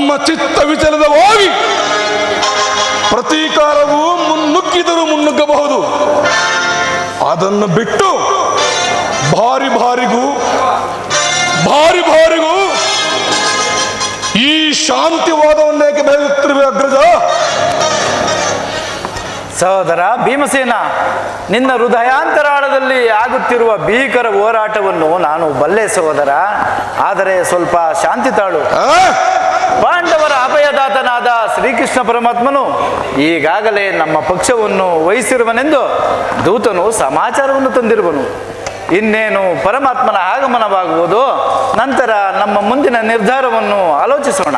ನಮ್ಮ ಚಿತ್ತ ವಿಚಲಿತವಾಗಿ ಪ್ರತೀಕಾರವು ಮುನ್ನುಗ್ಗಿದರೂ ಮುನ್ನುಗ್ಗಬಹುದು ಅದನ್ನು ಬಿಟ್ಟು ಭಾರಿ ಭಾರಿಗೂ ಭಾರಿ ಭಾರಿಗೂ ಈ ಶಾಂತಿವಾದವನ್ನೇಕೆ ಬೆಳೆಯುತ್ತಿರುವೆ ಅಗ್ರಜ ಸಹೋದರ ಭೀಮಸೇನ ನಿನ್ನ ಹೃದಯಾಂತರಾಳದಲ್ಲಿ ಆಗುತ್ತಿರುವ ಭೀಕರ ಹೋರಾಟವನ್ನು ನಾನು ಬಲ್ಲೆ ಸಹೋದರ ಆದರೆ ಸ್ವಲ್ಪ ಶಾಂತಿ ತಾಳು ಆ? ಪಾಂಡವರ ಅಭಯದಾತನಾದ ಶ್ರೀಕೃಷ್ಣ ಪರಮಾತ್ಮನು ಈಗಾಗಲೇ ನಮ್ಮ ಪಕ್ಷವನ್ನು ವಹಿಸಿರುವನೆಂದು ದೂತನು ಸಮಾಚಾರವನ್ನು ತಂದಿರುವನು ಇನ್ನೇನು ಪರಮಾತ್ಮನ ಆಗಮನವಾಗುವುದು ನಂತರ ನಮ್ಮ ಮುಂದಿನ ನಿರ್ಧಾರವನ್ನು ಆಲೋಚಿಸೋಣ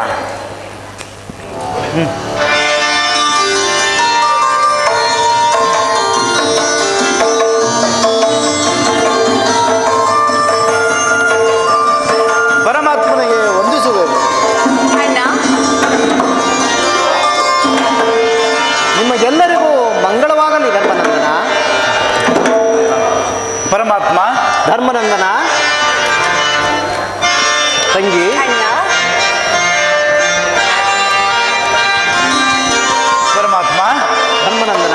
ಪರಮಾತ್ಮನಿಗೆ ವಂದಿಸುವೆನು ಅಣ್ಣ ನಿಮಗೆಲ್ಲರಿಗೂ ಮಂಗಳವಾಗಲಿ ಧರ್ಮನಂದನ ಪರಮಾತ್ಮ ಧರ್ಮನಂದನ ತಂಗಿ ಅಣ್ಣ ಪರಮಾತ್ಮ ಧರ್ಮನಂದನ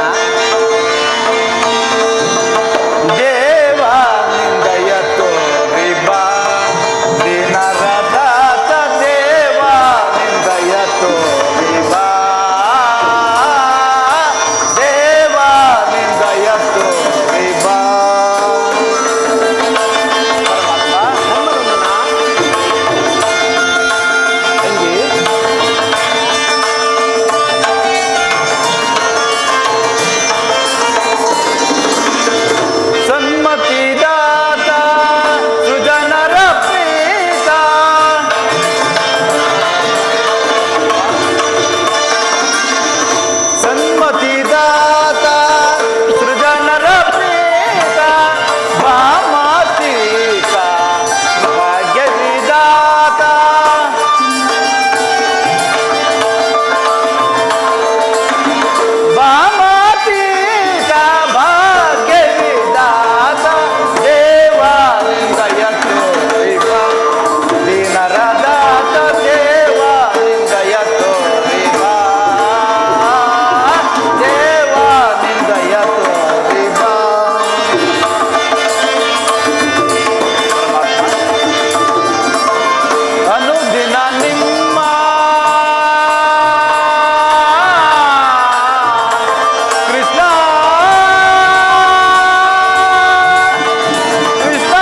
ದೇವ ನಿಂದಯ ತೋರಿಬಾ ದಿನರದಾತ ದೇವ ನಿಂದಯ ತೋರಿಬಾ ದೇವ ನಿಂದಯ ತೋರಿಬಾ ಪರಮಾತ್ಮ ಧರ್ಮನಂದನ ತಂಗಿ ಸನ್ಮತಿದಾತ ಸುಜನರ ಪ್ರೀತ ಸನ್ಮತಿದಾತ ಸೃಜನರ ಪ್ರೀತ ಭಾಮಾತೀತ ಭಾಗ್ಯವಿದಾತ ಭಾಮಾತೀತ ಭಾಗ್ಯವಿದಾತ ದೇವಾಲಿಂಗಯ ತೋರಿವ ದೀನರದಾತ ದೇವಾಲಿಂಗಯ ತೋರಿವ ದೇವಾಲಿಂಗಯ ತೋರಿವ ಅನುದಿನ ನಿಮ್ಮ ಕೃಷ್ಣ ಕೃಷ್ಣ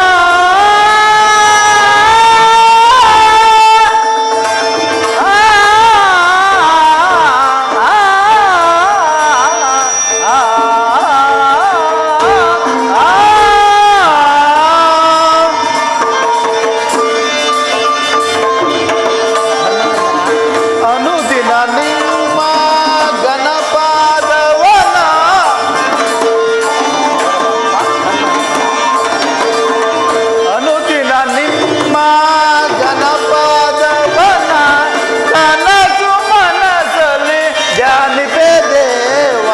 ಅನುದಿನ ನಿಮ್ಮ ಗಣಪಾದವನ ಅನುದಿನ ನಿಮ್ಮ ಗಣಪಾದವನ ಕನಸು ಮನಸಲಿ ಧ್ಯಾನಿಪೆ ದೇವ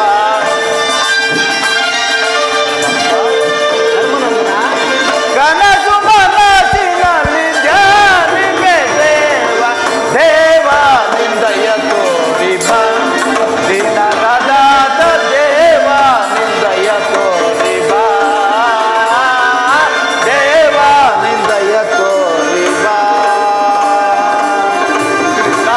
ಕನಸು ಮನಸ್ಸಿನಲ್ಲಿ ಧ್ಯಾನಿಪೆ ದೇವ ದೇವ ನಿಂದಯ ತೋರಿಬ ದಿನರದಾತ ದೇವ ನಿಂದಯ ತೋರಿಬ ದೇವ ನಿಂದಯ ತೋರಿಬ ಕೃಷ್ಣ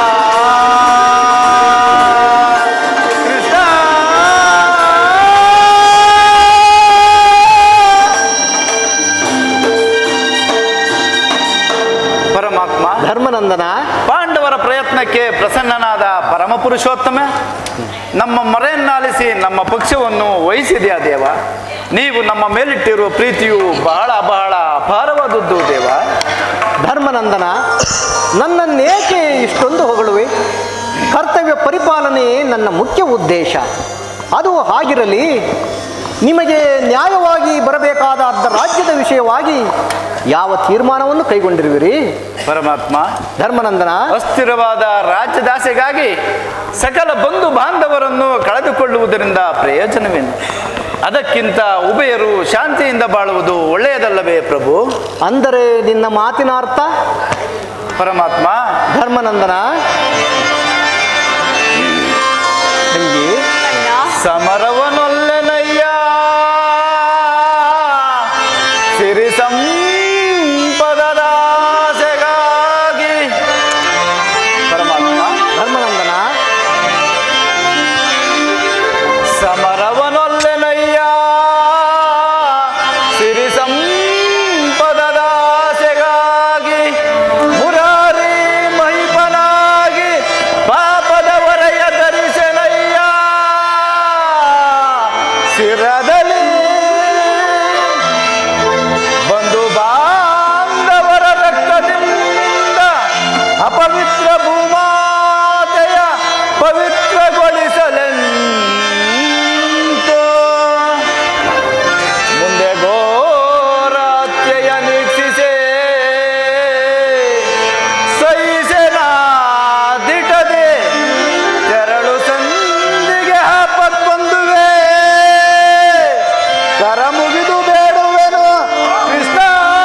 ಕೃಷ್ಣ ಪರಮಾತ್ಮ ಧರ್ಮನಂದನ ಪಾಂಡವರ ಪ್ರಯತ್ನಕ್ಕೆ ಪ್ರಸನ್ನನಾದ ಪರಮ ಪುರುಷೋತ್ತಮ ನಮ್ಮ ಮೊರೆಯನ್ನಾಲಿಸಿ ನಮ್ಮ ಪಕ್ಷವನ್ನು ವಹಿಸಿದೆಯಾ ದೇವ ನೀವು ನಮ್ಮ ಮೇಲಿಟ್ಟಿರುವ ಪ್ರೀತಿಯು ಬಹಳ ಬಹಳ ಅಪಾರವಾದದ್ದು ದೇವ ಧರ್ಮನಂದನ ನನ್ನನ್ನೇಕೆ ಇಷ್ಟೊಂದು ಹೊಗಳುವೆ ಕರ್ತವ್ಯ ಪರಿಪಾಲನೆ ನನ್ನ ಮುಖ್ಯ ಉದ್ದೇಶ ಅದು ಹಾಗಿರಲಿ ನಿಮಗೆ ನ್ಯಾಯವಾಗಿ ಬರಬೇಕಾದ ಅರ್ಧ ರಾಜ್ಯದ ವಿಷಯವಾಗಿ ಯಾವ ತೀರ್ಮಾನವನ್ನು ಕೈಗೊಂಡಿರುವಿರಿ ಪರಮಾತ್ಮ ಧರ್ಮನಂದನ ಅಸ್ಥಿರವಾದ ರಾಜ್ಯದಾಸೆಗಾಗಿ ಸಕಲ ಬಂಧು ಬಾಂಧವರನ್ನು ಕಳೆದುಕೊಳ್ಳುವುದರಿಂದ ಪ್ರಯೋಜನವೇನು ಅದಕ್ಕಿಂತ ಉಭಯರು ಶಾಂತಿಯಿಂದ ಬಾಳುವುದು ಒಳ್ಳೆಯದಲ್ಲವೇ ಪ್ರಭು ಅಂದರೆ ನಿನ್ನ ಮಾತಿನ ಅರ್ಥ ಪರಮಾತ್ಮ ಧರ್ಮನಂದನ ತಂಗಿ ಸಮರವನೊಲ್ಲೆನಯ್ಯ ಸಿರಿ ಸಂಪದದ ಆಸೆಗಾಗಿ ಪರಮಾತ್ಮ ಧರ್ಮನಂದನ ಸಮರವನೊಲ್ಲೆನಯ್ಯ ಸಿರಿ ಸಂಪದದ ಆಸೆಗಾಗಿ ಮುರಾರಿ ಮಹಿಪನಾಗಿ ಪಾಪದ ಹೊರೆಯ ಧರಿಸನಯ್ಯ ಶಿರದಲ್ಲಿ ಬಂಧು ಬಾಂಧವರ ರಕ್ತದಿಂದ ಅಪವಿತ್ರ ಭೂಮಾತೆಯ ಪವಿತ್ರಗೊಳಿಸಲೆಂತು ಮುಂದೆ ಘೋರಾತ್ಯಯ ನಿರೀಕ್ಷಿಸೆ ಸಹಿಸೆನಾದಿಟದೆ ತೆರಳು ಸಂದಿಗೆ ಹಾಪತ್ ಬಂದುವೆ ಕರ ಮುಗಿದು ಬೇಡುವೆನು ಕೃಷ್ಣ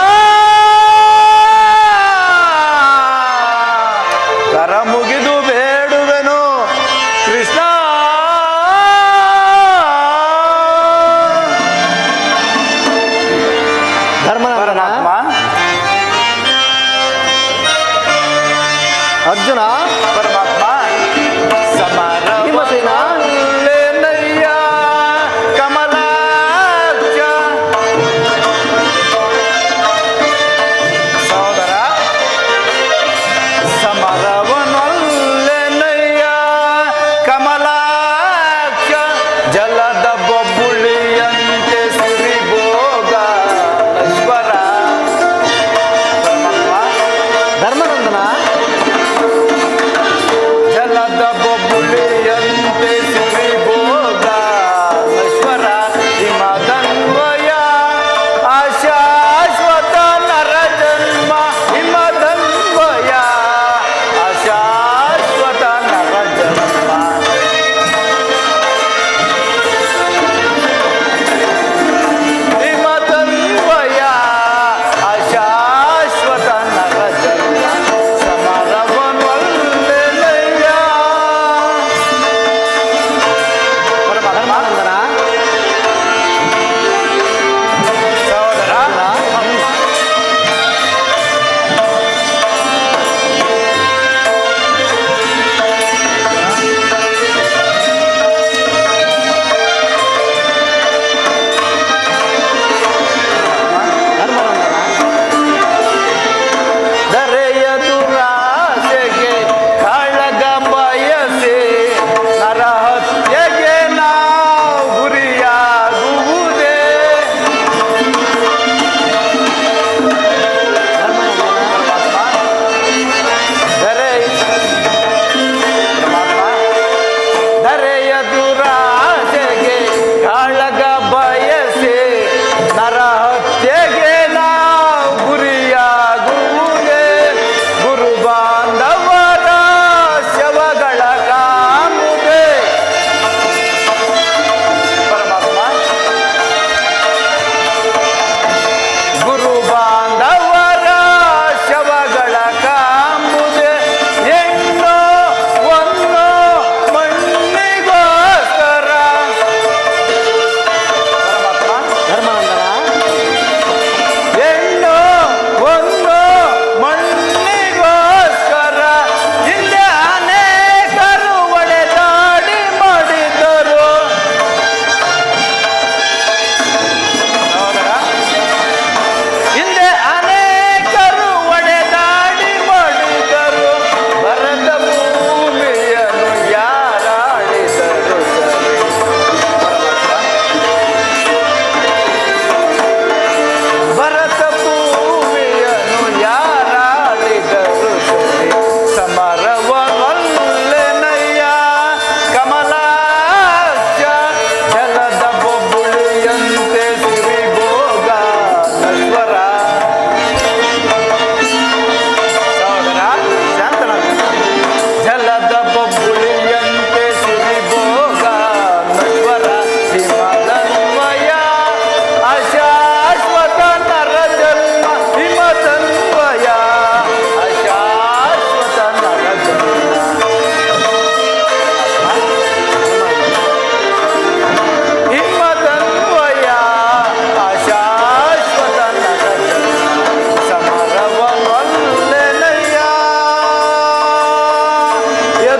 ಕರ ಮುಗಿದು ಬೇಡುವೆನು ಕೃಷ್ಣ ಧರ್ಮನಂದನ ಪರಮಾತ್ಮ ಅರ್ಜುನ ಪರಮಾತ್ಮ ಸಮರ ಭೀಮಸೇನ. ಲೇನಯ್ಯ ಕಮಲಾಕ್ಷ ಸಹೋದರ ಸಮರವನಲ್ಲೆನಯ್ಯ ಕಮಲಾಕ್ಷ ಜಲದ ಬೊಬ್ಬುಳಿಯಂತೆ ಸಿರಿಭೋಗ ಈಶ್ವರ ಪರಮಾತ್ಮ ಧರ್ಮನಂದನ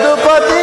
ಯದುಪತಿ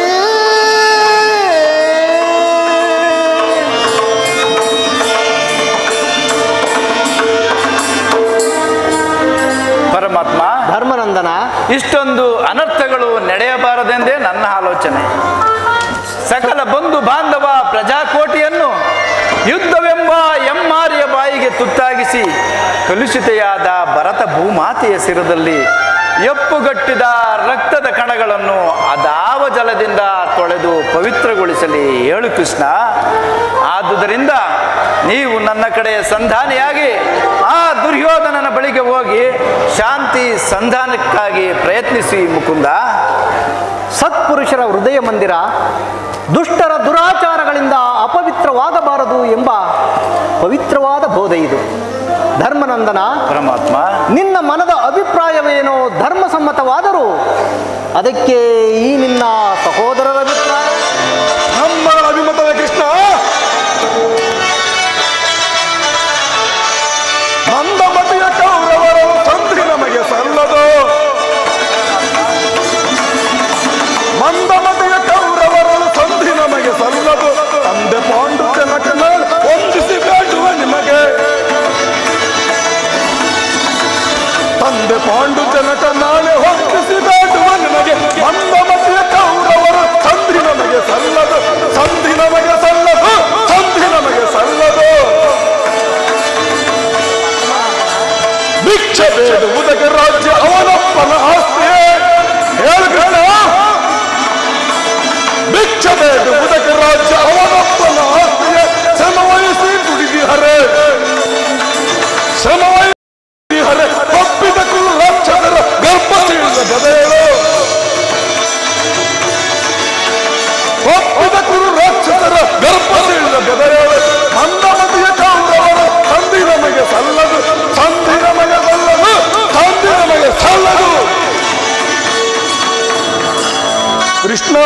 ಪರಮಾತ್ಮ ಧರ್ಮನಂದನ ಇಷ್ಟೊಂದು ಅನರ್ಥಗಳು ನಡೆಯಬಾರದೆಂದೇ ನನ್ನ ಆಲೋಚನೆ ಸಕಲ ಬಂಧು ಬಾಂಧವ ಪ್ರಜಾಕೋಟಿಯನ್ನು ಯುದ್ಧವೆಂಬ ಎಮ್ಮಾರಿಯ ಬಾಯಿಗೆ ತುತ್ತಾಗಿಸಿ ಕಲುಷಿತೆಯಾದ ಭರತ ಭೂಮಾತೆಯ ಸಿರದಲ್ಲಿ ಎಪ್ಪುಗಟ್ಟಿದ ರಕ್ತದ ಕಣಗಳನ್ನು ಅದಾವ ಜಲದಿಂದ ತೊಳೆದು ಪವಿತ್ರಗೊಳಿಸಲಿ ಹೇಳು ಕೃಷ್ಣ ಆದುದರಿಂದ ನೀವು ನನ್ನ ಕಡೆ ಸಂಧಾನಿಯಾಗಿ ಆ ದುರ್ಯೋಧನನ ಬಳಿಗೆ ಹೋಗಿ ಶಾಂತಿ ಸಂಧಾನಕ್ಕಾಗಿ ಪ್ರಯತ್ನಿಸಿ ಮುಕುಂದ ಸತ್ಪುರುಷರ ಹೃದಯ ಮಂದಿರ ದುಷ್ಟರ ದುರಾಚಾರಗಳಿಂದ ಅಪವಿತ್ರವಾಗಬಾರದು ಎಂಬ ಪವಿತ್ರವಾದ ಬೋಧೆ ಇದು ಧರ್ಮನಂದನ ಪರಮಾತ್ಮ ನಿನ್ನ ಮನದ ಅಭಿಪ್ರಾಯವೇನೋ ಧರ್ಮಸಮ್ಮತವಾದರೂ ಅದಕ್ಕೆ ಈ ನಿನ್ನ ಸಹೋದರರ ಅಭಿಪ್ರಾಯ ನಮ್ಮ ಅಭಿಮತವೇ ಕೃಷ್ಣ ಮಂದಮತಿಯ ಕೌರವರ ತಂತ್ರಿ ನಮಗೆ ಸಲ್ಲದು ಮಂದಮತಿಯ ಕೌರವರ ಸಂಧಿ ನಮಗೆ ಸಲ್ಲದು ತಂದೆ ಪಾಂಡುತ್ಯ ನಟನ ವಂದಿಸಿ ಬೇಡುವ ನಿಮಗೆ ತಂದೆ ಪಾಂಡುತ್ಯ ನಟ ನಾಳೆ ಹೊಂದಿಸಿ ಬೇಡುವ ನಿಮಗೆ ಮಂದಮತಿಯ ಕೌರವರ ಸಂಧಿ ನಮಗೆ ಸಲ್ಲದು ಸಂಧಿ ನಮಗೆ ಸಲ್ಲದು ಸಂಧಿ ನಮಗೆ ಸಲ್ಲದು ಭಿಕ್ಷೆ ಬೇಡುವುದಕ್ಕೆ ರಾಜ್ಯ ಅವನಪ್ಪನ ಆಸ್ತಿಯೇ ಹೇಳು ಕೃಷ್ಣ ಭಿಕ್ಷೆ ಬೇಡುವುದಕ್ಕೆ ರಾಜ್ಯ ಅವನಪ್ಪನ ಆಸ್ತಿಯೇ ಶ್ರಮ ವಹಿಸಿ ದುಡಿದಿಹರೆ ಶ್ರಮ ವಹಿಸಿಹರೆ ತಪ್ಪಿದ ಕುಲಕ್ಷತರ ಗರ್ಭ ತಿಳಿದ ಗದೆಗಳು ಒಪ್ಪಿದ ಕುರು ರಾಕ್ಷಸರ ಗರ್ಭ ತಿಳಿದ ಗದೆಗಳು ಮಂದಮತಿಯ ಕೌರವರ ಸಂಧಿ ನಮಗೆ ಸಲ್ಲದು ಸಂಧಿ ನಮಗೆ ಸಲ್ಲದು ಸಂಧಿ ನಮಗೆ ಸಲ್ಲದು ಕೃಷ್ಣ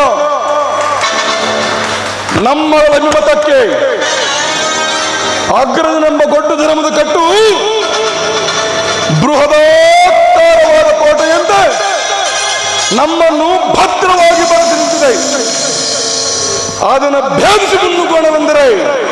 ನಮ್ಮ ಅಭಿಮತಕ್ಕೆ ಅಗ್ರದನೆಂಬ ಗೊಡ್ಡು ಧರ್ಮದ ಕಟ್ಟು ಬೃಹದಾಕಾರವಾದ ಕೋಟೆಯಂತೆ ನಮ್ಮನ್ನು ಭದ್ರವಾಗಿ ಬರೆದು ನಿಂತಿದೆ ಅದನ್ನು ಭೇದಿಸಿ ನುಗ್ಗೋಣವೆಂದರೆ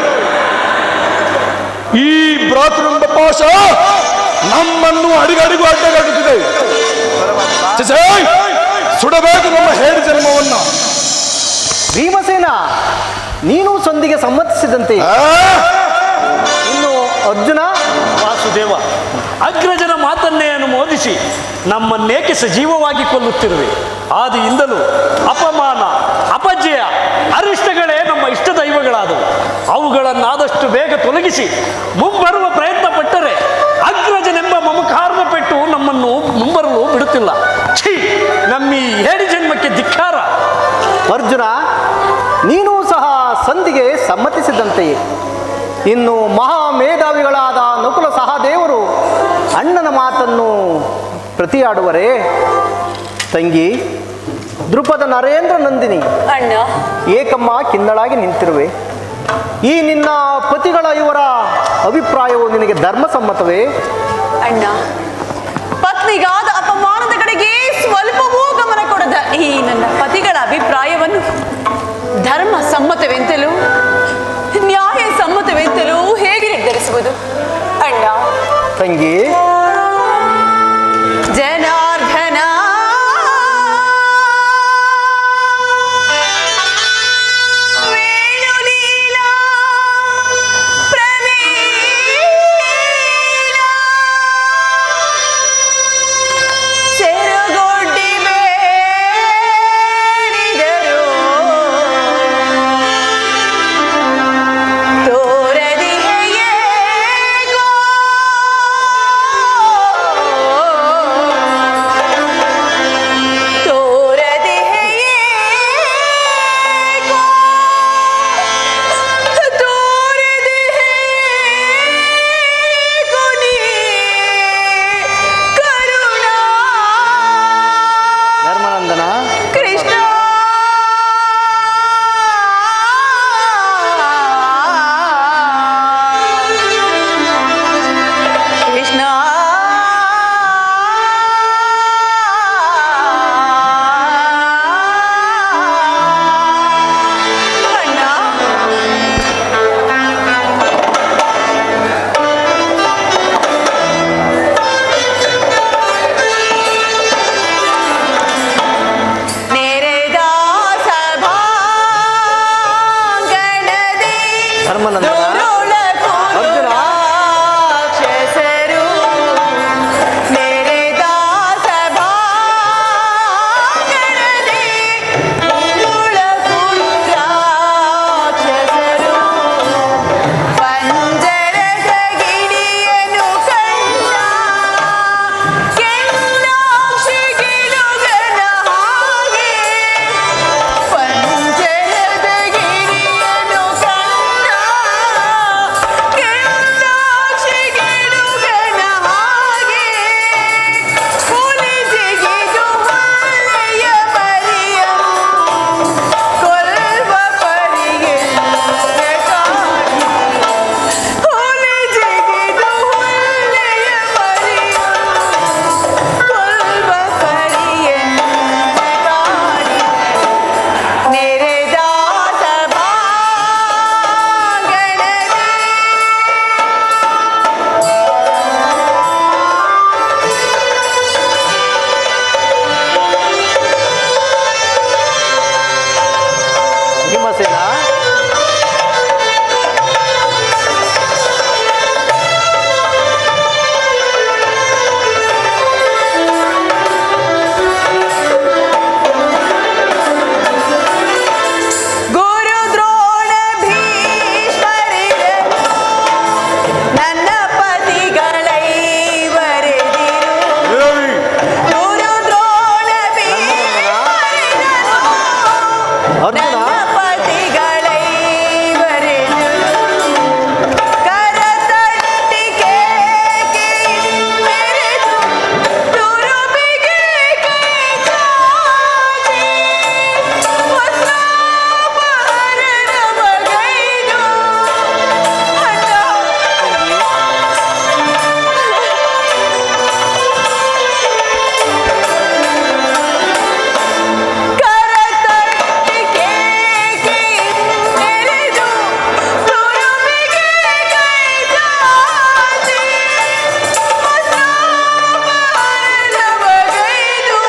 ಈ ಭ್ರಾತೃಂಬ ಪಾಶ ನಮ್ಮನ್ನು ಅಡಿಗಡಿಗೂ ಅಡ್ಡಗಟ್ಟುತ್ತಿದೆ ಛೆ, ಸುಡಬೇಕು ನಮ್ಮ ಹೇಡಿ ಜನ್ಮವನ್ನ ಭೀಮಸೇನ ನೀನು ಸಂಧಿಗೆ ಸಮ್ಮತಿಸಿದಂತೆ ಆ? ಇನ್ನು ಅರ್ಜುನ ವಾಸುದೇವ ಅಗ್ರಜನ ಮಾತನ್ನೇ ಅನುಮೋದಿಸಿ ನಮ್ಮನ್ನೇಕೆ ಸಜೀವವಾಗಿ ಕೊಲ್ಲುತ್ತಿರುವೆ ಆದಿಯಿಂದಲೂ ಅಪಮಾನ ಅಪಜಯ ಅರಿಷ್ಟಗಳೇ ನಮ್ಮ ಇಷ್ಟ ದೈವಗಳಾದವು ಅವುಗಳನ್ನಾದಷ್ಟು ಬೇಗ ತೊಲಗಿಸಿ ಮುಂಬರುವ ಪ್ರಯತ್ನ ಪಟ್ಟರೆ ಅಗ್ರಜನೆಂಬ ಮಮಕಾರ್ಮ ಪೆಟ್ಟು ನಮ್ಮನ್ನು ಮುಂಬರಲು ಬಿಡುತ್ತಿಲ್ಲ ಛೀ ನಮ್ಮೀ ಹೇಳಿ ಜನ್ಮಕ್ಕೆ ಧಿಕ್ಕಾರ ಅರ್ಜುನ ನೀನು ಸಹ ಸಂಧಿಗೆ ಸಮ್ಮತಿಸಿದಂತೆಯೇ ಇನ್ನು ಮಹಾ ಮೇಧಾವಿಗಳಾದ ನಕುಲ ಸಹದೇವರು ಅಣ್ಣನ ಮಾತನ್ನು ಪ್ರತಿಯಾಡುವರೇ ತಂಗಿ ದೃಪದ ನರೇಂದ್ರ ನಂದಿನಿ ಅಣ್ಣ ಏಕಮ್ಮ ಕಿನ್ನಳಾಗಿ ನಿಂತಿರುವೆ ಈ ನಿನ್ನ ಪತಿಗಳ ಇವರ ಅಭಿಪ್ರಾಯವು ನಿನಗೆ ಧರ್ಮಸಮ್ಮತವೇ ಅಣ್ಣ ಪತ್ನಿಗಾದ ಅಪಮಾನದ ಕಡೆಗೆ ಸ್ವಲ್ಪವೂ ಗಮನ ಕೊಡದ ಈ ನನ್ನ ಪತಿಗಳ ಅಭಿಪ್ರಾಯವನ್ನು ಧರ್ಮ ಸಮ್ಮತವೆಂತಲೂ ನ್ಯಾಯ ಸಮ್ಮತವೆಂತಲೂ ಹೇಗೆ ನಿರ್ಧರಿಸುವುದು ಅಣ್ಣ ತಂಗಿ ಜನಾರ್ದನ ವೇಣುಲೀಲಾ ಪ್ರವೀಣಾ ಸೆರಗೊಡ್ಡಿ ಬೇಡಿದರು ತೋರದಿಹೆಯೇಗೋ ಅರ್ಜುನ ನನ್ನ ಪತಿಗಳೈವರೆನು ಕರತಟ್ಟಿ ಕೇಕೆ ಮೆರೆದು ತುರುಬಿಗೆ ಕೈ ಚಾಚಿ ವಸ್ತ್ರಾಪಹರಣ ಬಗೈದು ಅಣ್ಣ ಕರತಟ್ಟಿ ಕೇಕೆ ಮೆರೆದು ತುರುಬಿಗೆ ಕೈ ಚಾಚಿ ವಸ್ತ್ರಾಪಹರಣ ಬಗೈದು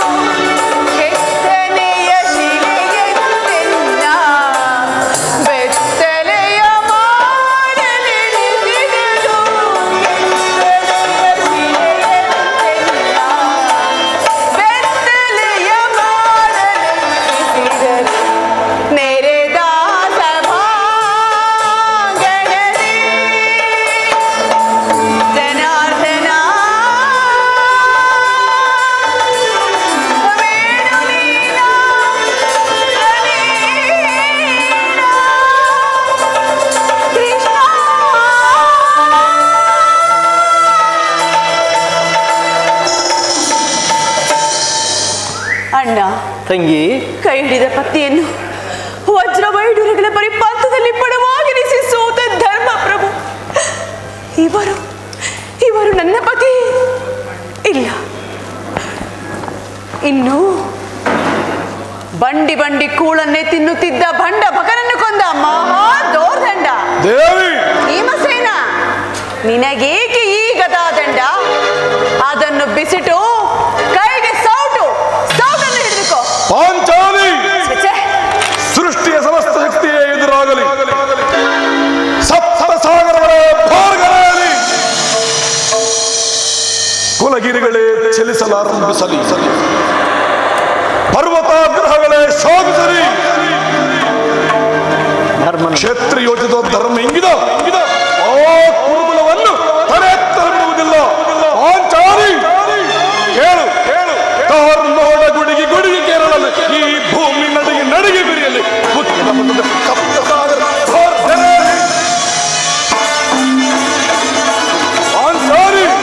ಕೆತ್ತನೆಯ ಶಿಲೆಯನ್ನೆಲ್ಲ ಬೆತ್ತಲೆಯ ಮಾಡಲೆಣಿಸಿದಳು ಕೆತ್ತನೆಯ ಶಿಲೆಯನ್ನೆಲ್ಲ ಬೆತ್ತಲೆಯ ಮಾಡಲೆಣಿಸಿದಳು ನೆರೆದ ಸಭಾಂಗಣದಲ್ಲಿ ಜನಾರ್ದನ ವೇಣುವೀಣ ಕೃಷ್ಣ ಅಣ್ಣ ತಂಗಿ ಕೈ ಹಿಡಿದ ಪತಿಯನ್ನು ವಜ್ರ ವೈಡೂರ್ಯಗಳ ಪರಿಪಾತದಲ್ಲಿ ಪಡವಾಗಿರಿಸಿ ಸೋತ ಧರ್ಮ ಪ್ರಭು ಇವರು ಇವರು ನನ್ನ ಪತಿ ಇಲ್ಲ ಇನ್ನು ಬಂಡಿ ಬಂಡಿ ಕೂಳನ್ನೇ ತಿನ್ನುತ್ತಿದ್ದ ಭಂಡ ಭಕನನ್ನು ಕೊಂದ ಮಹಾ ದೋರ್ದಂಡ ದೇವಿ ಭೀಮಸೇನ ನಿನಗೇಕೆ ಈ ಗದಾದಂಡ ಅದನ್ನು ಬಿಸಿಟು ಕೈಗೆ ಸೌಟು ಸೌಟನ್ನು ಹಿಡಿದುಕೋ ಪಾಂಚಾಲಿ ಛೆ, ಸೃಷ್ಟಿಯ ಸಮಸ್ತ ಶಕ್ತಿಯೇ ಎದುರಾಗಲಿ ಸಪ್ತ ಸಾಗರಗಳ ಭಾರ್ಗರೆಯಲಿ ಕುಲಗಿರಿಗಳೇ ಚಲಿಸಲಾರಂಭಿಸಲಿ ಪರ್ವತಾಗ್ರಹಗಳೇ ಶೋಭಿಸಲಿ ಧರ್ಮನ ಕ್ಷೇತ್ರಯೋಚಿತ ಧರ್ಮ ಇಂಗಿದ ಆ ಕುರುಕುಲವನ್ನು ತಲೆ ಎತ್ತರಬಿಡುವುದಿಲ್ಲ ಪಾಂಚಾಲಿ ಕೇಳು ಕೇಳು ಕಾರ್ನೋಡ ಗುಡಿಗೆ ಗುಡಿಗೆ ಕೇರಳಲು ಈ ಭೂಮಿ ನಡಿಗೆ ನಡಿಗೆ ಬಿರಿಯಲಿ ಹುಟ್ಟಿದ ಮುಟ್ಟಿದ ಸಪ್ತ ಸಾಗರ ಭಾರತದಲ್ಲಿ. ಪಾಂಚಾಲಿ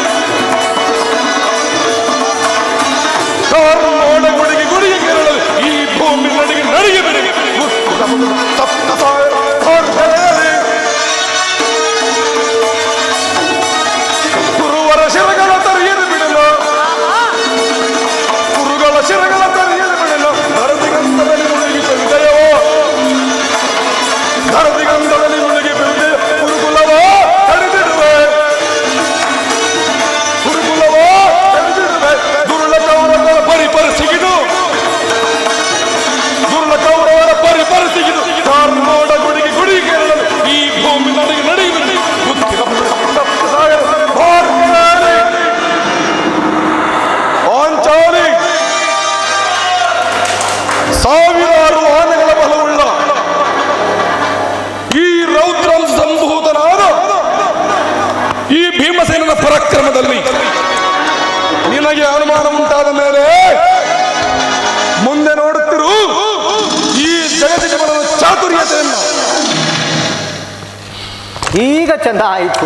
ಕಾರ್ನೋಡ ಗುಡಿಗೆ ಗುಡಿಗೆ ಕೇರಳಲು ಈ ಭೂಮಿ ನಡಿಗೆ ನಡಿಗೆ ಬಿರಿಯಲಿ ಹುಟ್ಟಿದ ಮುಟ್ಟಿದ ಸಪ್ತ ಸಾಗರ ಭಾರತದಲ್ಲಿ. ಗುರುವರ ಶಿರಗಳ ತರಿಯಲು ಬಿಡಲು ಗುರುಗಳ ಶಿರಗಳ ತರಿಯಲು ಬಿಡಲು ನರದಿಗಂಧದಲ್ಲಿ ಮುಳುಗಿ ವಿಜಯವೋ ನರದಿಗಂಧದಲ್ಲಿ ಮುಳುಗಿ ವಿಜಯ ಗುರುಕುಲವೋ ತಡೆದಿಡುವೆ ಗುರುಕುಲವೋ ತಡೆದಿಡುವೆ ಗುರುಳ ಕೌರವರ ಪರಿಪರಿಸಿಗಿದು ಗುರುಳ ಕೌರವರ ಪರಿಪರಿಸಿಗಿದು ಕಾರ್ನೋಡ ಗುಡಿಗೆ ಗುಡಿ ಕೇರಳಲು ಈ ಭೂಮಿ ನನಗೆ ನಡೆಯುವುದು ಬುದ್ಧಿರ ಸಪ್ತ ಸಾಗರ ಭಾರತದಲ್ಲಿ ಪಾಂಚಾಲಿ ಸಾವಿರಾರು ಆನೆಗಳ ಬಲವುಳ್ಳ ಈ ರೌದ್ರಂ ಸಂಭೂತನಾದ ಈ ಭೀಮಸೇನನ ಪರಾಕ್ರಮದಲ್ಲಿ ನಿನಗೆ ಅನುಮಾನ ಉಂಟಾದ ಮೇಲೆ ಮುಂದೆ ನೋಡುತ್ತಿರು ಈ ಜಗತ್ತಿಗೆ ಬರುವ ಚಾತುರ್ಯತೆಯನ್ನು ಈಗ ಚಂದ ಆಯಿತು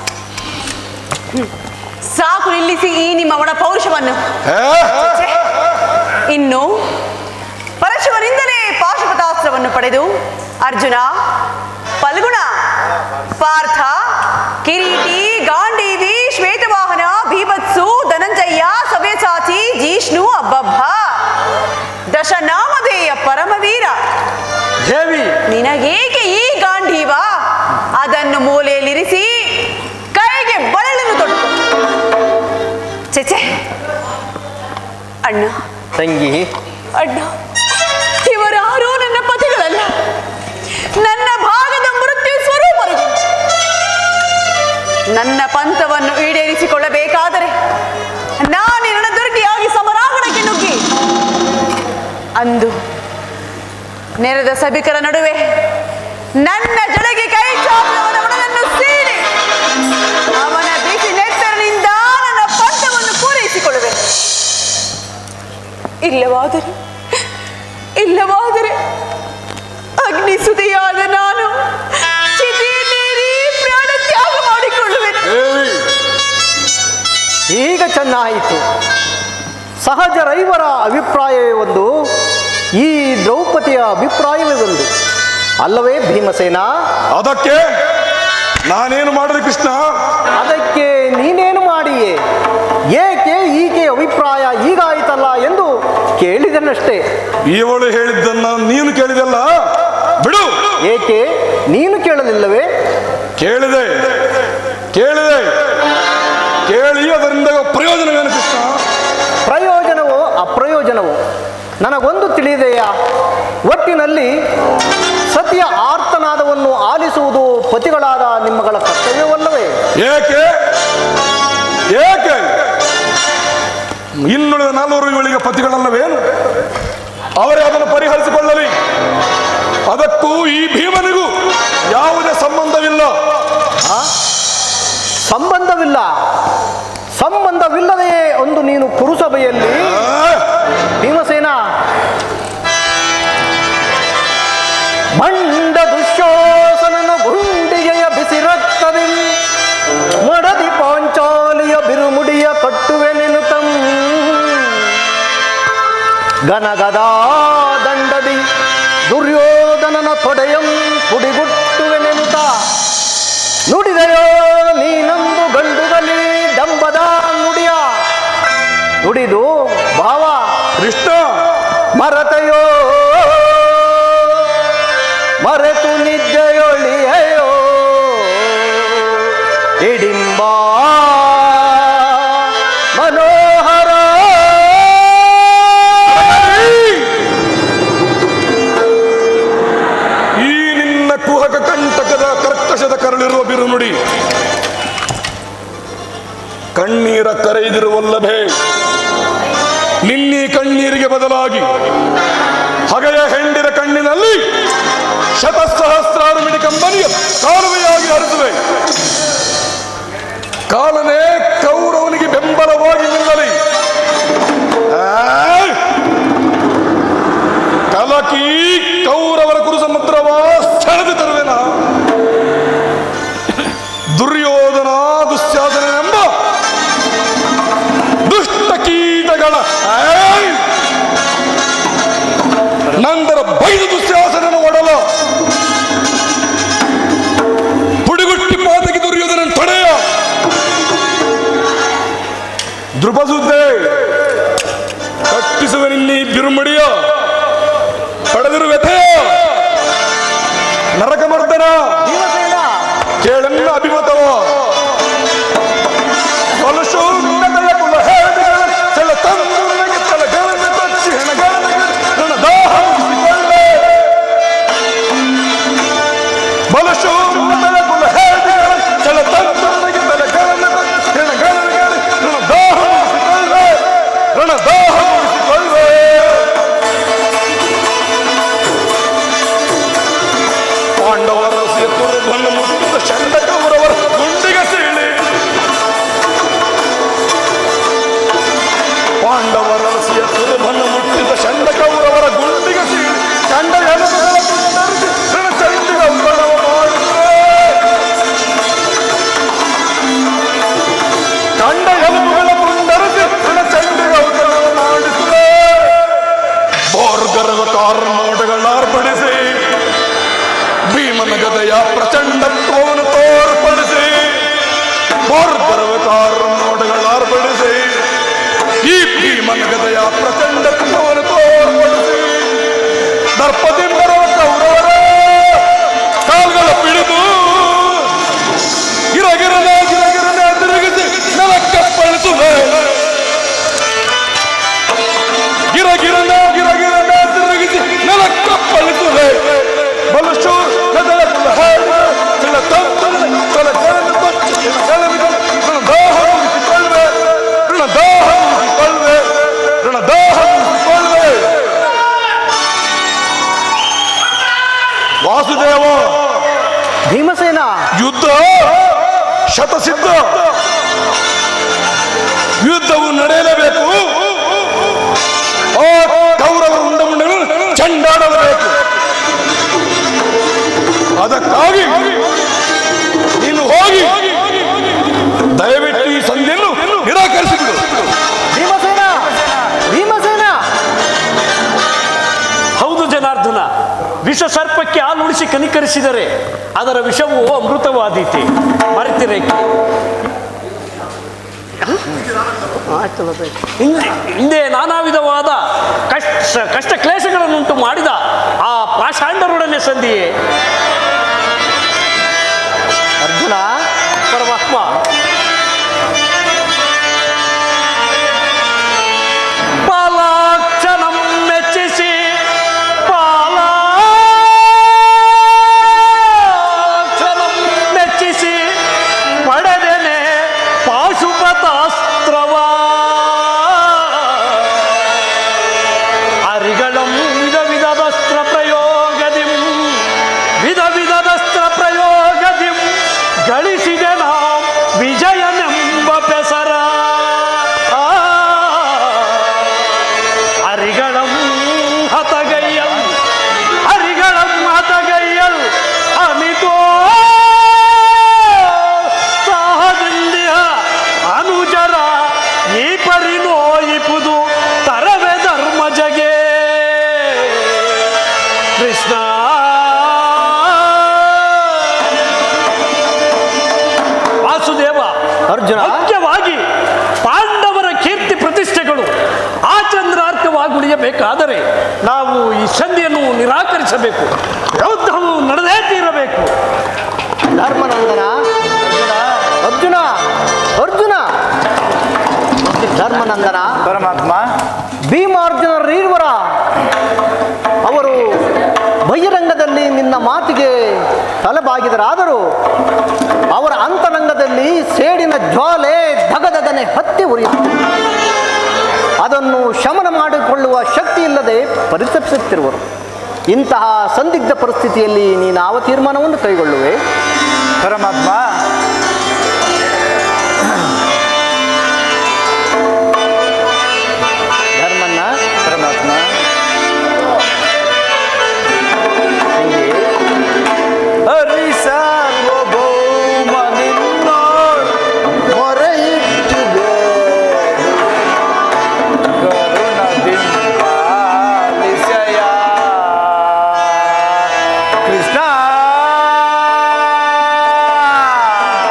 ಸಾಕು ನಿಲ್ಲಿಸಿ ಈ ನಿಮ್ಮ ಒಣ ಪೌರುಷವನ್ನು ಹೇ? ಛೆ, ಇನ್ನು ಪರಶುವನಿಂದಲೇ ಪಾಶುಪತಾಸ್ತ್ರವನ್ನು ಪಡೆದು ಅರ್ಜುನ ಫಲ್ಗುಣ ಪಾರ್ಥ ಕಿರೀಟಿ ಗಾಂಡೀವಿ ಶ್ವೇತವಾಹನ ಭೀಭತ್ಸು ಧನಂಜಯ ಸವ್ಯಸಾಚಿ ಜಿಷ್ಣು ಅಬ್ಬಬ್ಬ ದಶನಾಮಧೇಯ ಪರಮವೀರ ದೇವಿ ನಿನಗೇಕೆ ಈ ಗಾಂಧೀವ ಅದನ್ನು ಮೂಲೆಯಲ್ಲಿರಿಸಿ ಕೈಗೆ ಬಳಲನ್ನು ತೊಟ್ಟು ಚೆಚೆ ಅಣ್ಣ ತಂಗಿ ಅಣ್ಣ ಇವರಾರೂ ನನ್ನ ಪತಿಗಳಲ್ಲ ನನ್ನ ಭಾಗದ ಮೃತ್ಯು ಸ್ವರೂಪರು ನನ್ನ ಪಂಥವನ್ನು ಈಡೇರಿಸಿಕೊಳ್ಳಬೇಕಾದರೆ ನಾನು ನನ್ನ ದುರ್ಗಿಯಾಗಿ ಸಮರಾಂಗಣಕ್ಕೆ ನುಗ್ಗಿ ಅಂದು ನೆರೆದ ಸಭಿಕರ ನಡುವೆ ನನ್ನ ಜೊಳಗೆ ಕೈ ಚಾಚಿದವನ ಒಡಲನ್ನು ಸೀಳಿ ಅವನ ಬಿಸಿ ನೆತ್ತರನಿಂದ ನನ್ನ ಪಂಥವನ್ನು ಪೂರೈಸಿಕೊಳ್ಳುವೆ ಇಲ್ಲವಾದರೆ ಇಲ್ಲವಾದರೆ ಅಗ್ನಿಸುದಿಯಾದ ನಾನು ಚಿತೆಯನ್ನೇರಿ ಪ್ರಾಣ ತ್ಯಾಗ ಮಾಡಿಕೊಳ್ಳುವೆನು ದೇವಿ ಈಗ ಚೆನ್ನಾಯಿತು ಸಹಜ ರೈವರ ಅಭಿಪ್ರಾಯವೇ ಒಂದು ಈ ದ್ರೌಪದಿಯ ಅಭಿಪ್ರಾಯವೇ ಒಂದು ಅಲ್ಲವೇ ಭೀಮಸೇನ ಅದಕ್ಕೆ ನಾನೇನು ಮಾಡಿದೆ ಕೃಷ್ಣ ಅದಕ್ಕೆ ನೀನೇನು ಮಾಡಿಯೇ ಏಕೆ ಈಕೆ ಅಭಿಪ್ರಾಯ ಹೀಗಾಯಿತಲ್ಲ ಎಂದು ಕೇಳಿದನಷ್ಟೇ ಇವಳು ಹೇಳಿದ್ದನ್ನ ನೀನು ಕೇಳಿದಲ್ಲ ಬಿಡು ಏಕೆ ನೀನು ಕೇಳಲಿಲ್ಲವೇ ಕೇಳಿದೆ ಕೇಳಿದೆ ಕೇಳಿ ಅದರಿಂದ ಪ್ರಯೋಜನವೇನು ಕೃಷ್ಣ ಪ್ರಯೋಜನವೋ ಅಪ್ರಯೋಜನವೋ ನನಗೊಂದು ತಿಳಿದೆಯಾ ಒಟ್ಟಿನಲ್ಲಿ ಸತಿಯ ಆರ್ತನಾದವನ್ನು ಆಲಿಸುವುದು ಪತಿಗಳಾದ ನಿಮ್ಮಗಳ ಕರ್ತವ್ಯವಲ್ಲವೇ ಏಕೆ ಏಕೆ ಇನ್ನುಳಿದ ನಾಲ್ವರು ಇವಳಿಗೆ ಪತಿಗಳಲ್ಲವೇನು ಅವರೇ ಅದನ್ನು ಪರಿಹರಿಸಿಕೊಳ್ಳಲಿ ಅದಕ್ಕೂ ಈ ಭೀಮನಿಗೂ ಯಾವುದೇ ಸಂಬಂಧವಿಲ್ಲ ಸಂಬಂಧವಿಲ್ಲ ಸಂಬಂಧವಿಲ್ಲದೆಯೇ ಒಂದು ನೀನು ಪುರುಸಭೆಯಲ್ಲಿ ಆ? ಭೀಮಸೇನ ಮಂಡ ದುಶ್ಯಾಸನನ ಗುಂಡಿಗೆಯ ಬಿಸಿ ರಕ್ತದಿ ಮಡದಿ ಪಾಂಚಾಲಿಯ ಬಿರುಮುಡಿಯ ಕಟ್ಟುವೆ ನೆನುತಂ ಗನಗದಾ ದಂಡದಿ ದುರ್ಯೋಧನನ ತೊಡೆಯಂ ಪುಡಿಗುಟ್ಟುವೆ ನೆನುತ ನುಡಿದೆಯೋ ನೀನಂದು ಗಂಡುಗಲಿ ಡಂಬದ ನುಡಿಯ ನುಡಿದು ಭಾವ ಕೃಷ್ಣ ಮರತೆಯೋ ಮರೆತು ನಿದ್ದೆಯೊಳಿಯೋ ಇಡಿಂಬ ಮನೋಹರ ಈ ನಿನ್ನ ಕುಹಕ ಕಂಟಕದ ಕರ್ಕಶದ ಕರಳಿರುವ ಬಿರುನುಡಿ ಕಣ್ಣೀರ ಕರೆಯ್ದಿರುವಲ್ಲಭೇ ನಿನ್ನೀ ಕಣ್ಣೀರಿಗೆ ಬದಲಾಗಿ ಹಗೆಯ ಹೆಂಡಿರ ಕಣ್ಣಿನಲ್ಲಿ ಶತಸಹಸ್ರಾರು ಮಿಡಿ ಕಂಬನಿಯ ಕಾಲುವೆಯಾಗಿ ಹರಿಸುವೆ ಕಾಲನೇ ಕೌರವನಿಗೆ ಬೆಂಬಲವಾಗಿ ನಿಲ್ಲಲಿ ಆ? ಕಲಕಿ ಕೌರವರ ಕುರು ಸಮುದ್ರವ ಸೆಳೆದು ತರುವೆನ ದುರ್ಯೋಧನ ದುಶ್ಯಾಸನೆಂಬ ದುಷ್ಟ ಕೀಟಗಳ ಆಯ್! ನಂತರ ಬೈದು ದುಶ್ಯಾಸನನ ಒಡಲ ಪುಡಿಗುಟ್ಟಿ ಪಾತಕಿ ದುರ್ಯೋಧನ ತಡೆಯ ದೃಪಸುದ್ದೆ ಕಟ್ಟಿಸುವೆ ನಿನ್ನಿ ಬಿರುಮಡಿಯ ಪಡೆದಿರು ವ್ಯಥೆಯ ನರಕಮರ್ದನ ಭೀಮಸೇನ ಕೇಳನ್ನ ಅಭಿಮತವ ಬಲಶೂನ್ಯತೆಯ ಕುಲ ಹೇಡಿಗಳ ಚಲ ತಂದು ನನಗೆ ತಲೆಗಳನ್ನು ಕಚ್ಚಿ ಹೆಣಗಳನ್ನು ನನ್ನ ದಾಹ ಮುಗಿಸಿಕೊಳ್ಳೆ. ಬಲಶೂನ್ಯತೆಯ ಕುಲ ಹೇಡಿಗಳ ಚಲ ತಂದು ನನಗೆ ತಲೆಗಳನ್ನು ಕಚ್ಚಿ ಹೆಣಗಳನ್ನು ನನ್ನ ದಾಹ ಮುಗಿಸಿಕೊಳ್ಳೆ. ನನ್ನ ದಾಹ ಮುಗಿಸಿಕೊಳ್ಳೆ. ಪಾಂಡವರ ಸೇತುರ್ಧನ್ನು ಮುಟ್ಟಿದ ಚಂಡಕೌರವರ ಗುಂಡಿಗೆ ಸೀಳಿ ಪಾಂಡವರ ಸೇತುರ್ಧನ್ನು ಮುಟ್ಟಿದ ಚಂಡಕೌರವರ ಗುಂಡಿಗೆ ಸೀಳಿ ಚಂಡ ಎಲುಬುಗಳ ತುಂಡರಿಸಿ ರಣಚಂಡಿಗ ಉಲ್ಲಣವ ಮಾಡಿದ್ರೆ ಚಂಡ ಎಲುಬುಗಳ ತುಂಡರಿಸಿ ರಣಚಂಡಿಗ ಉಲ್ಲಣವ ಮಾಡಿಸಿದೆ ಬೋರ್ಗರವ ಕಾರ್ಮೋಟಗಳಾರ್ಪಡಿಸಿ ಭೀಮನ ಗದೆಯ ಪ್ರಚಂಡತ್ವವನ್ನು ತೋರ್ಪಡಿಸಿ ಬೋರ್ಗರವತಾರ ನೋಟಗಳಾರ್ಪಡಿಸಿ ಈ ಭೀಮನ ಗದೆಯ ಪ್ರಚಂಡತ್ವವನ್ನು ತೋರ್ಪಡಿಸಿ ದರ್ಪದಿಂದ ಕೌರವರ ಕಾಲ್ಗಳ ಪಿಡಿದು ಗಿರಗಿರನೆ ಗಿರಗಿರನೆ ತಿರುಗಿಸಿ ನೆಲಕ್ಕಪ್ಪಳಿಸುವೆ ಗಿರಗಿರನೆ ಗಿರಗಿರನೆ ತಿರುಗಿಸಿ ನೆಲಕ್ಕಪ್ಪಳಿಸುವೆ ಬಲಶು ಕದಲ ಕುಲಹಾರ ಚಿಲ ತಂತನ ಕಲ ಕರನ ಬಚ್ಚ ಕಲವಿದ ಋಣ ದಾಹ ಮುಗಿಸಿಕೊಳ್ಳುವೆ ಋಣ ದಾಹ ಮುಗಿಸಿಕೊಳ್ಳುವೆ ಋಣ ದಾಹ ಮುಗಿಸಿಕೊಳ್ಳುವೆ ವಾಸುದೇವ ಭೀಮಸೇನ ಯುದ್ಧ ಶತಸಿದ್ಧ ಯುದ್ಧವು ನಡೆಯಲೇಬೇಕು ಆ ಕೌರವರ ಉಂಡ ಮುಂಡಗಳು ಚಂಡಾಡಬೇಕು ಅದಕ್ಕಾಗಿ ನೀನು ಹೋಗಿ ದಯವಿಟ್ಟು ಈ ಸಂಧಿಯನ್ನು ನಿರಾಕರಿಸಿಬಿಡು ಭೀಮಸೇನ ಭೀಮಸೇನ ಹೌದು ಜನಾರ್ದನ ವಿಷ ಸರ್ಪಕ್ಕೆ ಹಾಲುಣಿಸಿ ಕನಿಕರಿಸಿದರೆ ಅದರ ವಿಷವು ಅಮೃತವಾದೀತೆ ಮರೆತಿರೇಕೆ ಹಿಂದೆ ಹಿಂದೆ ನಾನಾ ವಿಧವಾದ ಕಷ್ಟ ಕಷ್ಟ ಕ್ಲೇಶಗಳನ್ನುಂಟು ಮಾಡಿದ ಆ ಪಾಷಾಂಡರೊಡನೆ ಸಂಧಿಯೇ ಅರ್ಜುನ ಪರಮಾತ್ಮ ಪಾಲಾಕ್ಷಣಂ ಮೆಚ್ಚಿಸಿ ಪಾಲಾಕ್ಷಣಂ ಮೆಚ್ಚಿಸಿ ಪಡೆದೆನೆ ಪಾಶುಪತಾಸ್ತ್ರವ ಅರಿಗಳಂ ವಿಧ ವಿಧದಸ್ತ್ರ ಪ್ರಯೋಗದಿಂ ವಿಧ ವಿಧದಸ್ತ್ರ ಪ್ರಯೋಗದಿಂ ಗಳಿಸಿದೆ ನಾವು ವಿಜಯನೆಂಬ ಬೆಸರ ಆ, ಅರಿಗಳಂ ಹತಗೈಯಲ್ ಅರಿಗಳಂ ಹತಗೈಯಲ್ ಅಮಿತೋ ಸಾಹದಿಂದಿಯ ಅನುಜರ ಈ ಪರಿ ನೋಯಿಪುದು ತರವೆ ಧರ್ಮ ಜಗೆ ಕೃಷ್ಣ ವಾಸುದೇವ ಅರ್ಜುನ. ಮುಖ್ಯವಾಗಿ ಪಾಂಡವರ ಕೀರ್ತಿ ಪ್ರತಿಷ್ಠೆಗಳು ಆ ಚಂದ್ರಾರ್ಕವಾಗಿ ಉಳಿಯಬೇಕಾದರೆ ನಾವು ಈ ಸಂಧಿಯನ್ನು ನಿರಾಕರಿಸಬೇಕು ಯುದ್ಧವು ನಡೆದೇ ತೀರಬೇಕು ಧರ್ಮನಂದನ ಅರ್ಜುನ ಅರ್ಜುನ ಧರ್ಮನಂದನ ಪರಮಾತ್ಮ ಭೀಮಾರ್ಜುನರೀರ್ವರ ಅವರು ಬಹಿರಂಗದಲ್ಲಿ ನಿನ್ನ ಮಾತಿಗೆ ತಲೆಬಾಗಿದರಾದರೂ ಅವರ ಅಂತರಂಗದಲ್ಲಿ ಸೇಡಿನ ಜ್ವಾಲೆ ಧಗಧಗನೆ ಹತ್ತಿ ಉರಿಯುತ್ತದೆ ಅದನ್ನು ಶಮನ ಮಾಡಿಕೊಳ್ಳುವ ಶಕ್ತಿ ಇಲ್ಲದೆ ಪರಿತಪಿಸುತ್ತಿರುವರು ಇಂತಹ ಸಂದಿಗ್ಧ ಪರಿಸ್ಥಿತಿಯಲ್ಲಿ ನೀನು ಯಾವ ತೀರ್ಮಾನವನ್ನು ಕೈಗೊಳ್ಳುವೆ ಪರಮಾತ್ಮ ಧರ್ಮನ್ನ ಪರಮಾತ್ಮ ಹಿಂಗೆ ಹರಿ ಸಾರ್ವಭೌಮ ನಿನ್ನೋಳ್ ಮೊರೆಯಿಟ್ಟು ಕರುಣದಿಂದ ಪಾಲಿಸಯ. ಕೃಷ್ಣ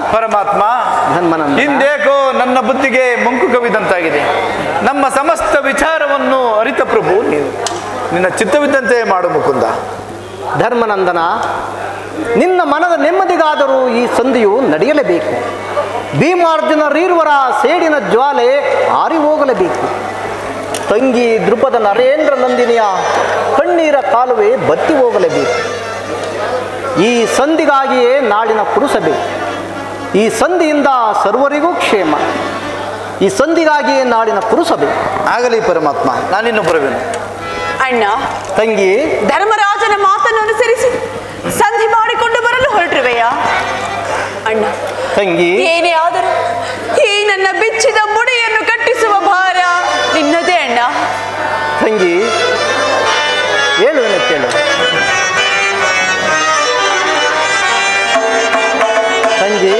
ಪರಮಾತ್ಮ ಧರ್ಮನಂದನ. ಹಿಂದೇಕೋ ನನ್ನ ಬುದ್ಧಿಗೆ ಮಂಕು ಕವಿದಂತಾಗಿದೆ ನಮ್ಮ ಸಮಸ್ತ ವಿಚಾರವನ್ನು ಅರಿತ ಪ್ರಭು ನೀನು ನಿನ್ನ ಚಿತ್ತವಿದ್ದಂತೆ ಮಾಡು ಮುಕುಂದ ಧರ್ಮನಂದನ ನಿನ್ನ ಮನದ ನೆಮ್ಮದಿಗಾದರೂ ಈ ಸಂಧಿಯು ನಡೆಯಲೇಬೇಕು ಭೀಮಾರ್ಜುನ ರೀರ್ವರ ಸೇಡಿನ ಜ್ವಾಲೆ ಆರಿ ಹೋಗಲೇಬೇಕು ತಂಗಿ ದೃಪದ ನರೇಂದ್ರ ನಂದಿನಿಯ ಕಣ್ಣೀರ ಕಾಲುವೆ ಬತ್ತಿ ಹೋಗಲೇಬೇಕು ಈ ಸಂಧಿಗಾಗಿಯೇ ನಾಡಿನ ಪುರುಸಬೇಕು ಈ ಸಂಧಿಯಿಂದ ಸರ್ವರಿಗೂ ಕ್ಷೇಮ ಈ ಸಂಧಿಗಾಗಿಯೇ ನಾಡಿನ ಪುರುಸಬೇಕು ಆಗಲಿ ಪರಮಾತ್ಮ ನಾನಿನ್ನು ಬರುವೆನು ಅಣ್ಣ ತಂಗಿ ಧರ್ಮರಾಜನ ಮಾತನ್ನು ಅನುಸರಿಸಿ ಸಂಧಿ ಮಾಡಿಕೊಂಡು ಬರಲು ಹೊರಟಿರುವೆಯಾ ಅಣ್ಣ ತಂಗಿ ಏನೇ ಆದರೂ ಈ ನನ್ನ ಬಿಚ್ಚಿದ ಮುಡಿಯನ್ನು ಕಟ್ಟಿಸುವ ಭಾರ ನಿನ್ನದೇ ಅಣ್ಣ ತಂಗಿ ಹೇಳುವೆನು ಕೇಳು ತಂಗಿ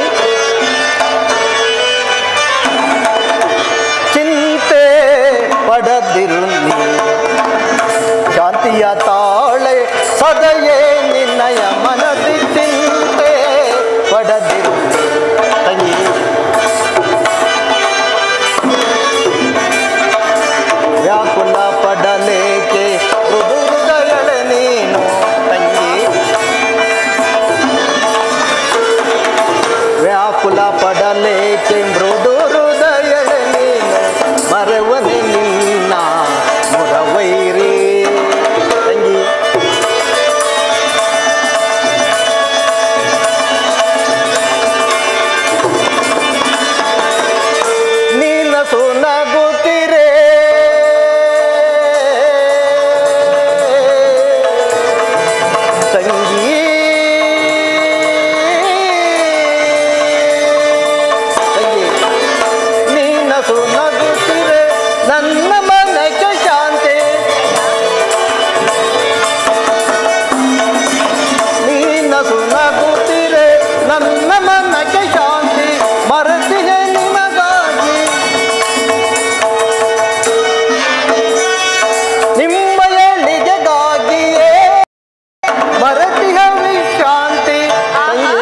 ಚಿಂತೆ ಪಡದಿರು ನೀ ಶಾಂತಿಯ ತಾಳೆ ಸದಯೇ ನಿನ್ನಯ ಮನದಿ ಚಿಂತೆ ಪಡದಿರು ತಂಗಿ ವ್ಯಾಕುಲ ಪಡಲೇಕೆ ಮೃದು ಹೃದಯಳೆ ನೀನು ತಂಗಿ ವ್ಯಾಕುಲ ಪಡಲೇಕೆ ಮೃದು ಹೃದಯಳೆ ನೀನು ಮರವನೆ ನಿನ್ನ ಮುರವೈರಿ ತಂಗಿ ನೀನ ಸುನಗುತ್ತಿರೆ ತಂಗಿ ತಂಗಿ ನೀನ ಸುನಗುತ್ತಿರೆ ನನ್ನ ಮನಕ್ಕೆ ಶಾಂತಿ ನೀನ ಸುನಗುತ್ತಿರೆ ನನ್ನ ಮನಕ್ಕೆ ಶಾಂತಿ ಮರತಿಗೆ ನಿಮಗಾಗಿ ನಿಮ್ಮಯ ನಿಜಗಾಗಿಯೇ ಮರತಿಹ ವಿಶ್ರಾಂತಿ ತಂಗಿ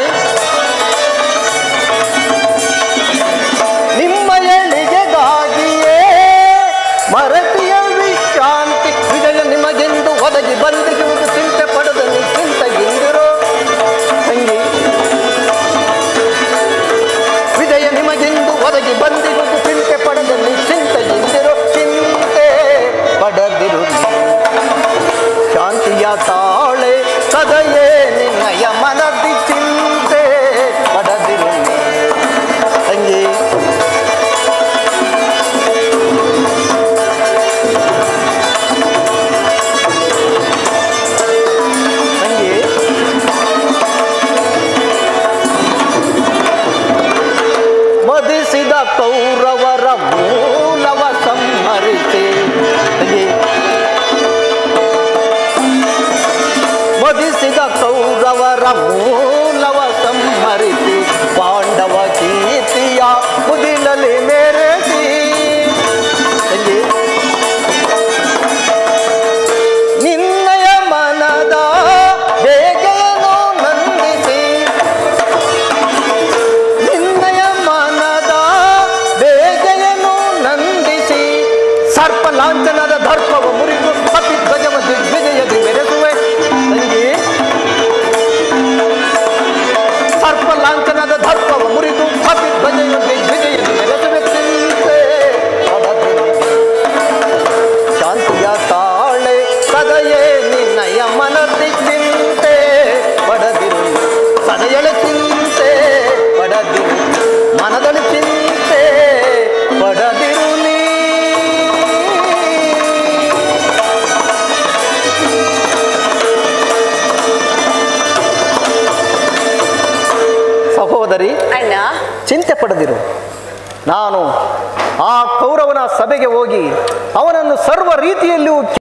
ನಿಮ್ಮಯ ನಿಜಗಾಗಿಯೇ ಮರತಿಯ ವಿಶ್ರಾಂತಿ ವಿಜಯ ನಿಮಗೆಂದು ಒದಗಿ ಬಂದಿರುವುದು ಚಿಂತೆ ಪಡೆದ ಚಿಂತೆಗಿಂದಿರೋ ತಂಗಿ ವಿಜಯ ನಿಮಗೆಂದು ಒದಗಿ ಬಂದಿರುವುದು ಚಿಂತೆ ಪಡೆದ ಚಿಂತೆಗಿಂದಿರೋ ಚಿಂತೆ ಪಡೆದಿರು ಶಾಂತಿಯ ತಾಳೆ ಸದಯೇ ನಿನ್ನಯ ಮನದಿ ಚಿಂತೆ ಪಡೆದಿರು ತಂಗಿ ತಂಗಿ ಮದಿಸಿದ ಕೌರವರ ಮೂಲವ ಸಂಹರಿಸಿ ತಂಗಿ ಮದಿಸಿದ ಕೌರವರ ಮೂಲವ ಸಂಹರಿಸಿ ಪಾಂಡವ ಕೀರ್ತಿಯ ಮುದಿಲಲ್ಲಿ ಮೆರೆಸಿ ತಂಗಿ ನಿನ್ನಯ ಮನದ ಬೇಗೆಯನ್ನು ನಂದಿಸಿ ನಿನ್ನಯ ಮನದ ಬೇಗೆಯನ್ನು ನಂದಿಸಿ ಸರ್ಪ ಲಾಂಛನದ ದರ್ಪವ ಮುರಿದು ಅತಿ ಧ್ವಜವ ದಿಗ್ವಿಜಯದಿ ಮೆರೆಸುವೆ ತಂಗಿ ಸರ್ಪ ಲಾಂಛನದ ದರ್ಪವ ಮುರಿದು ಅತಿ ಧ್ವಜಯ ದಿಗ್ವಿಜಯದಿ ಮೆರೆಸುವೆ ಚಿಂತೆ ಪಡದಿರು. ಶಾಂತಿಯ ತಾಳೆ ಸದಯೇ ನಿನ್ನಯ ಮನದಿ ಚಿಂತೆ ಪಡದಿರು ಸದಯಳ ಚಿಂತೆ ಪಡದಿರು ಮನದಲ್ಲಿ ಚಿಂತೆ ಪಡದಿರು ನೀ ಸಹೋದರಿ ಅಣ್ಣ ಚಿಂತೆ ಪಡೆದಿರು ನಾನು ಆ ಕೌರವನ ಸಭೆಗೆ ಹೋಗಿ ಅವನನ್ನು ಸರ್ವ ರೀತಿಯಲ್ಲಿಯೂ